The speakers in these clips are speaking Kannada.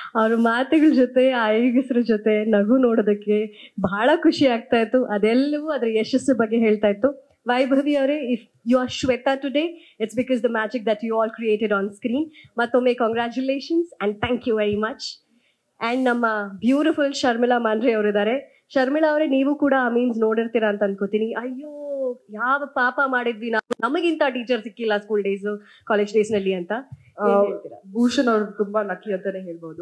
ಅವ್ರ ಮಾತುಗಳ ಜೊತೆ ಆ ಹೆಂಗಸ್ರ ಜೊತೆ ನಗು ನೋಡೋದಕ್ಕೆ ಬಹಳ ಖುಷಿ ಆಗ್ತಾ ಇತ್ತು ಅದೆಲ್ಲವೂ ಅದ್ರ ಯಶಸ್ಸು ಬಗ್ಗೆ ಹೇಳ್ತಾ ಇತ್ತು ವೈಭವಿ ಅವರೇ if you are Shwetha today it's because the magic that you all created on screen ಮತ್ತೊಮ್ಮೆ congratulations and thank you very much and ನಮ್ಮ ಬ್ಯೂಟಿಫುಲ್ ಶರ್ಮಿಳಾ ಮಾಂಡ್ರೆ ಅವರಿದ್ದಾರೆ ಶರ್ಮಿಳಾ ಅವರೇ ನೀವು ಕೂಡ ಆ ಮೀನ್ಸ್ ನೋಡಿರ್ತೀರಾ ಅಂತ ಅನ್ಕೋತೀನಿ ಅಯ್ಯೋ ಯಾವ ಪಾಪ ಮಾಡಿದ್ವಿ ನಾವು ನಮಗಿಂತ ಟೀಚರ್ ಸಿಕ್ಕಿಲ್ಲ ಸ್ಕೂಲ್ ಡೇಸ್ ಕಾಲೇಜ್ ಡೇಸ್ ನಲ್ಲಿ ಅಂತ ಆ, ಭೂಷಣ್ ಅವ್ರು ತುಂಬಾ ಲಕ್ಕಿ ಅಂತಾನೆ ಹೇಳ್ಬೋದು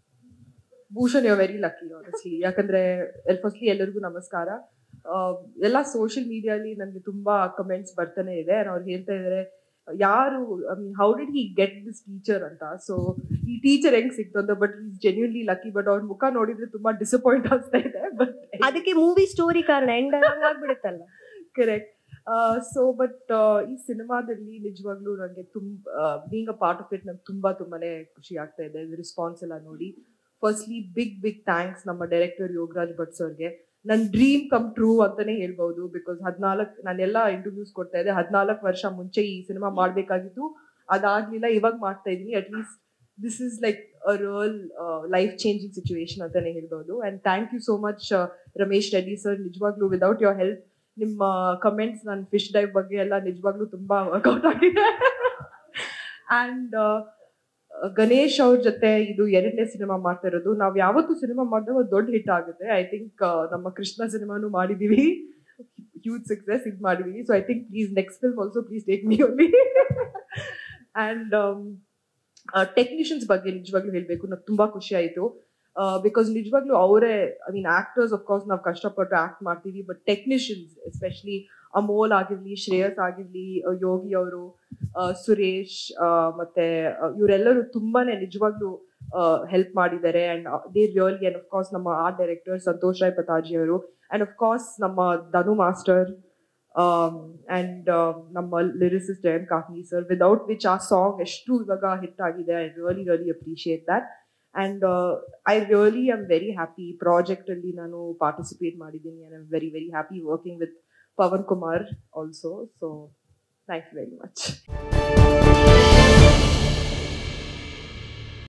Bhushan you very lucky honestly ಯಾಕಂದ್ರೆ ಫಸ್ಟ್ಲಿ ಎಲ್ಲರಿಗೂ ನಮಸ್ಕಾರ ಆ, ಎಲ್ಲ ಸೋಷಿಯಲ್ ಮೀಡಿಯಾಲಿ ನನಗೆ ತುಂಬಾ ಕಮೆಂಟ್ಸ್ ಬರ್ತಾನೆ ಇದೆ and ಅವ್ರು ಹೇಳ್ತಾ ಇದಾರೆ ಯಾರು I mean how did he get this teacher ಅಂತ ಸೊ ಈ ಟೀಚರ್ ಹೆಂಗ್ ಸಿಕ್ತು ಅಂತ but is genuinely lucky but ಅವ್ರ ಮುಖ ನೋಡಿದ್ರೆ ತುಂಬಾ ಡಿಸಪಾಯಿಂಟ್ ಆಗ್ತಾ ಇದೆ ಬಟ್ ಅದಕ್ಕೆ ಮೂವಿ ಸ್ಟೋರಿ ಕಾರಣ ಎಂಡ್ ಆಗ್ಬಿಡುತ್ತಲ್ಲ ಕರೆಕ್ಟ್ ಸೊ ಬಟ್ ಈ ಸಿನಿಮಾದಲ್ಲಿ ನಿಜವಾಗ್ಲೂ ನನಗೆ ತುಂಬ being a part of it ನಂಗೆ ತುಂಬಾ ತುಂಬಾನೇ ಖುಷಿ ಆಗ್ತಾ ಇದೆ ರೆಸ್ಪಾನ್ಸ್ ಎಲ್ಲ ನೋಡಿ ಫಸ್ಟ್ಲಿ ಬಿಗ್ ಬಿಗ್ ಥ್ಯಾಂಕ್ಸ್ ನಮ್ಮ ಡೈರೆಕ್ಟರ್ ಯೋಗರಾಜ್ ಭಟ್ ಸರ್ಗೆ ನನ್ನ ಡ್ರೀಮ್ ಕಮ್ ಟ್ರೂ ಅಂತಾನೆ ಹೇಳ್ಬಹುದು ಬಿಕಾಸ್ ಹದಿನಾಲ್ಕು ನಾನೆಲ್ಲ ಇಂಟರ್ವ್ಯೂಸ್ ಕೊಡ್ತಾ ಇದ್ದೆ ಹದಿನಾಲ್ಕು ವರ್ಷ ಮುಂಚೆ ಈ ಸಿನಿಮಾ ಮಾಡಬೇಕಾಗಿತ್ತು ಅದಾಗ್ಲಿಲ್ಲ ಇವಾಗ ಮಾಡ್ತಾ ಇದೀನಿ at least this is like a real life changing situation ಅಂತಾನೆ ಹೇಳ್ಬಹುದು and thank you so much Ramesh Reddy sir ನಿಜವಾಗ್ಲೂ ವಿದೌಟ್ ಯೋರ್ ಹೆಲ್ಪ್ ನಿಮ್ಮ ಕಮೆಂಟ್ಸ್ ನನ್ನ ಫಿಶ್ ಡೈವ್ ಬಗ್ಗೆ ಎಲ್ಲ ನಿಜವಾಗ್ಲೂ ತುಂಬಾ ವರ್ಕೌಟ್ ಆಗಿದೆ ಅಂಡ್ ಗಣೇಶ್ ಅವ್ರ ಜೊತೆ ಇದು ಎರಡನೇ ಸಿನಿಮಾ ಮಾಡ್ತಾ ಇರೋದು ನಾವ್ ಯಾವತ್ತು ಸಿನಿಮಾ ಮಾಡಿದಾಗ ಒಂದು ದೊಡ್ಡ ಹಿಟ್ ಆಗುತ್ತೆ ಐ ಥಿಂಕ್ ನಮ್ಮ ಕೃಷ್ಣ ಸಿನಿಮಾನು ಮಾಡಿದೀವಿ ಹ್ಯೂಜ್ ಸಕ್ಸಸ್ ಇದು ಮಾಡಿದೀವಿ so I think please next film also please take me only and technicians ಬಗ್ಗೆ ನಿಜವಾಗ್ಲೂ ಹೇಳ್ಬೇಕು ನಂಗೆ ತುಂಬಾ ಖುಷಿ ಆಯ್ತು ಬಿಕಾಸ್ ನಿಜವಾಗ್ಲೂ ಅವರೇ I mean actors of course ನಾವು ಕಷ್ಟಪಟ್ಟು ಆಕ್ಟ್ ಮಾಡ್ತೀವಿ ಬಟ್ ಟೆಕ್ನಿಷಿಯನ್ಸ್ ಎಸ್ಪೆಷಲಿ ಅಮೋಲ್ ಆಗಿರ್ಲಿ ಶ್ರೇಯಸ್ ಆಗಿರ್ಲಿ ಆ, ಯೋಗಿ ಅವರು ಸುರೇಶ್ ಆ, ಮತ್ತೆ ಆ, ಇವರೆಲ್ಲರೂ ತುಂಬಾನೇ ನಿಜವಾಗ್ಲೂ ಹೆಲ್ಪ್ ಮಾಡಿದ್ದಾರೆ and they really and of course ನಮ್ಮ ಆರ್ಟ್ ಡೈರೆಕ್ಟರ್ ಸಂತೋಷ್ ರಾಯ್ ಪತಾಜಿ ಅವರು ಅಂಡ್ ಆಫ್ ಕೋರ್ಸ್ ನಮ್ಮ ಧನು ಮಾಸ್ಟರ್ ಅಂಡ್ ನಮ್ಮ lyricist Jayant Kaikini sir without which ಆ ಸಾಂಗ್ ಎಷ್ಟು ಇವಾಗ ಹಿಟ್ ಆಗಿದೆ I really really appreciate that and I really am very happy project ಅಲ್ಲಿ ನಾನು ಪಾರ್ಟಿಸಿಪೇಟ್ ಮಾಡಿದ್ದೀನಿ and I'm very very happy working with Pavan Kumar also so thank you very much